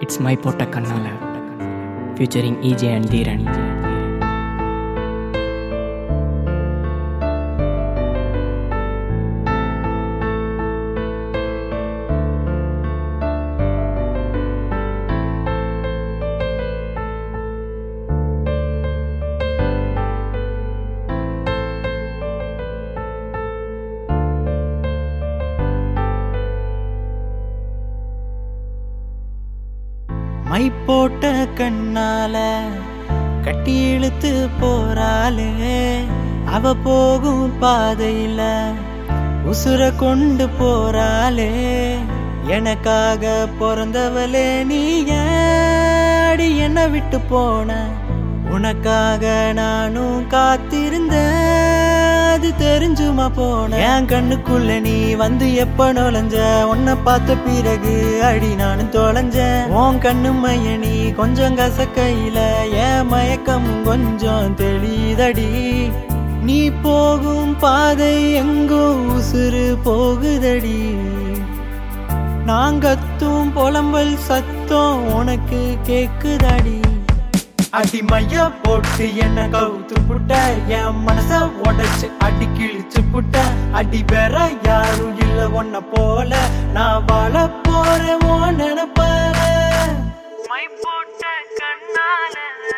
it's Mai Potta Kannala featuring EJ and Dheeran Mai Potta Kannala கட்டி இழுத்து போறாளே அவ போகும் பாதையில உசுர கொண்டு போறாளே எனக்காக பிறந்தவளே நீ ஏடி என்ன விட்டு போன உனக்காக நானும் காத்திருந்தேன் அது தெரிஞ்சுமா போன என் கண்ணுக்குள்ள நீ வந்து எப்ப நுழைஞ்ச உன்னை பார்த்த பிறகு அடி நானும் தொலைஞ்சேன் உன் கண்ணு மைய நீ கொஞ்சம் கசக்கையில என் மயக்கம் கொஞ்சம் தெளிதடி நீ போகும் பாதை எங்கோ உசுறு போகுதடி நாங்கத்தும் புலம்பல் சத்தம் உனக்கு கேக்குதடி அடிமைய போட்டு என்ன கவுத்து புட்ட என் மனச உடைச்சு அடி கிழிச்சு புட்ட அடி வேற யாரும் இல்ல உன்ன போல நான் வாழ போறேன் ஓ நினைப்பால மை போட்ட கண்ணால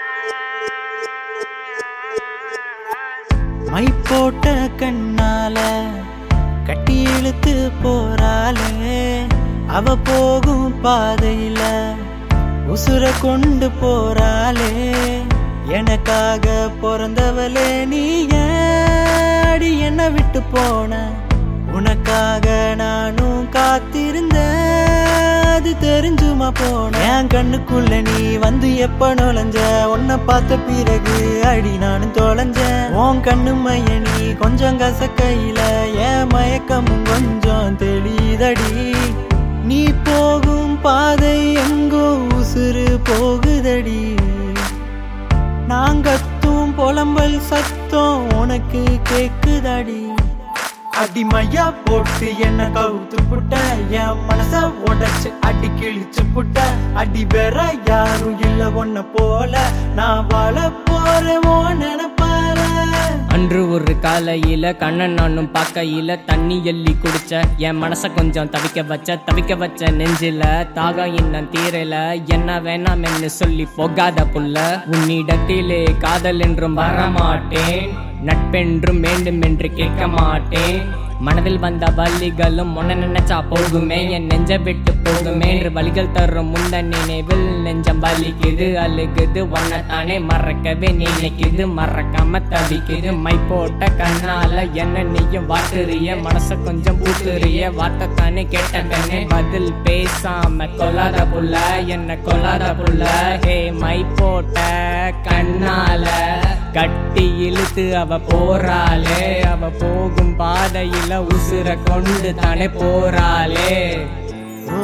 மை போட்ட கண்ணால கட்டி இழுத்து போறாளே அவ போகும் பாதையில உசுர கொண்டு போறாளே எனக்காக பிறந்தவளே நீ ஏடி என்ன விட்டு போன உனக்காக நானும் காத்திருந்தேன் அது தெரிஞ்சுமா போன என் கண்ணுக்குள்ள நீ வந்து எப்ப நுழைஞ்ச உன்னை பார்த்த பிறகு அடி நானும் தொலைஞ்சேன் உன் கண்ணு மைய நீ கொஞ்சம் கசக்கையில என் மயக்கமும் கொஞ்சம் தெளிதடி நீ போகும் பாதை எங்கோ உசுறு போகுதடி நாங்கத்தும் புலம்பல் சத்தம் உனக்கு கேக்குதடி அடிமையா போட்டு என்ன கவுத்து புட்ட என் மனச உடைச்சு அடி கிழிச்சு புட்ட அடி வேற யாரும் இல்ல உன்ன போல நான் வாழ போறேன் ஓ நினைப்பால அன்று ஒரு காலையில கண்ணன் நானும் பார்க்கையில தண்ணி எள்ளி குடிச்ச என் மனச கொஞ்சம் தவிக்க வச்ச தவிக்க வச்ச நெஞ்சில தாகம் இன்னும் தீரல என்ன வேணாம்னு சொல்லி போகாத புள்ள உன்னிடத்திலே காதல் என்றும் வரமாட்டேன் நட்பென்றும் வேண்டும் என்று கேட்க மாட்டேன் மனதில் வந்த வலிகளும் உன்ன நினைச்சா போகுமே என் நெஞ்ச விட்டு போகுமே என்று வலிகள் தரும் முந்த நினைவில் நெஞ்சம் வலிக்குது அழுகுது தானே மறக்கவே நினைக்குது மறக்காம தவிக்குது மை போட்ட கண்ணால என்ன நீயும் வாட்டுறிய மனச கொஞ்சம் பூட்டுறிய வார்த்தை தானே கேட்ட கண்ணே பதில் பேசாம கொல்லாத புள்ள என்ன கொல்லாத புள்ள ஹே மை போட்ட கண்ணால கட்டி இழுத்து அவ போறாளே அவ போகும் பாதையில உசுர கொண்டு தானே போறாளே ஓ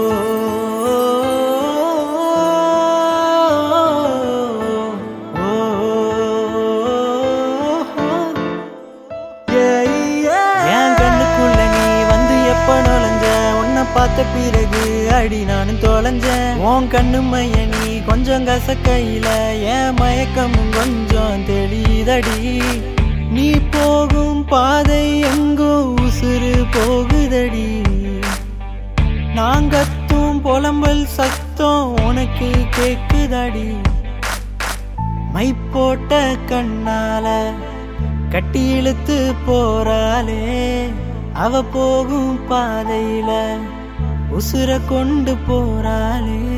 என் கண்ணுக்குள்ள நீ வந்து எப்ப நுழைஞ்ச உன்னை பார்த்த பிறகு அடி நானும் தொலைஞ்சேன் உன் கண்ணு மைய நீ கொஞ்சம் கசக்கையில என் மயக்கமும் கொஞ்சம் தெளிதடி நீ போகும் பாதை எங்கோ உசுறு போகுதடி நாங்கத்தும் புலம்பல் சத்தம் உனக்கு கேக்குதடி மை போட்ட கண்ணால கட்டி இழுத்து போறாளே அவ போகும் பாதையில உசுர கொண்டு போறாளே